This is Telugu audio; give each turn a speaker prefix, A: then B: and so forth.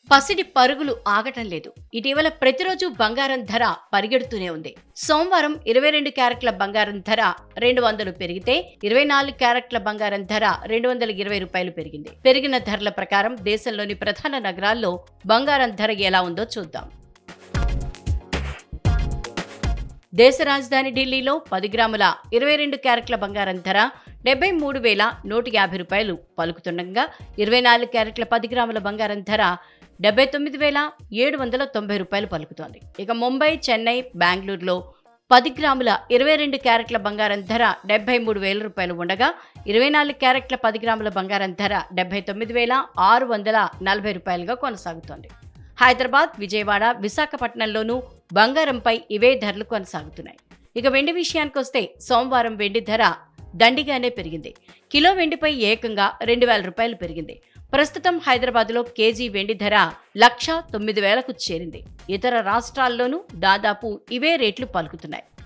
A: పసిడి పరుగులు ఆగటం లేదు ఇటీవల ప్రతిరోజు బంగారం ధర పరిగెడుతూనే ఉంది సోమవారం ఇరవై రెండు క్యారెట్ల బంగారం ధర రెండు వందలు పెరిగితే ఇరవై నాలుగు క్యారెట్ల బంగారం ధర రెండు వందల ఇరవై రూపాయలు పెరిగింది పెరిగిన ధరల ప్రకారం దేశంలోని ప్రధాన నగరాల్లో బంగారం ధర ఎలా ఉందో చూద్దాం దేశ రాజధాని ఢిల్లీలో పది గ్రాముల ఇరవై రెండు క్యారెట్ల బంగారం ధర డెబ్బై మూడు వేల నూట యాభై రూపాయలు పలుకుతుండగా ఇరవై నాలుగు క్యారెట్ల పది గ్రాముల బంగారం ధర డెబ్బై తొమ్మిది వేల ఏడు వందల తొంభై రూపాయలు పలుకుతోంది ఇక ముంబై చెన్నై బెంగళూరులో పది గ్రాముల ఇరవై రెండు క్యారెట్ల బంగారం ధర డెబ్బై మూడు వేల రూపాయలు ఉండగా ఇరవై నాలుగు క్యారెట్ల పది గ్రాముల బంగారం ధర డెబ్బై తొమ్మిది వేల ఆరు వందల నలభై రూపాయలుగా కొనసాగుతోంది హైదరాబాద్ విజయవాడ విశాఖపట్నంలోనూ బంగారంపై ఇవే ధరలు కొనసాగుతున్నాయి ఇక వెండి విషయానికి వస్తే సోమవారం వెండి ధర దండిగానే పెరిగింది కిలో వెండిపై ఏకంగా రెండు వేల రూపాయలు పెరిగింది ప్రస్తుతం హైదరాబాద్లో కేజీ వెండి ధర లక్ష తొమ్మిది వేలకు చేరింది ఇతర రాష్ట్రాల్లోనూ దాదాపు ఇవే రేట్లు పలుకుతున్నాయి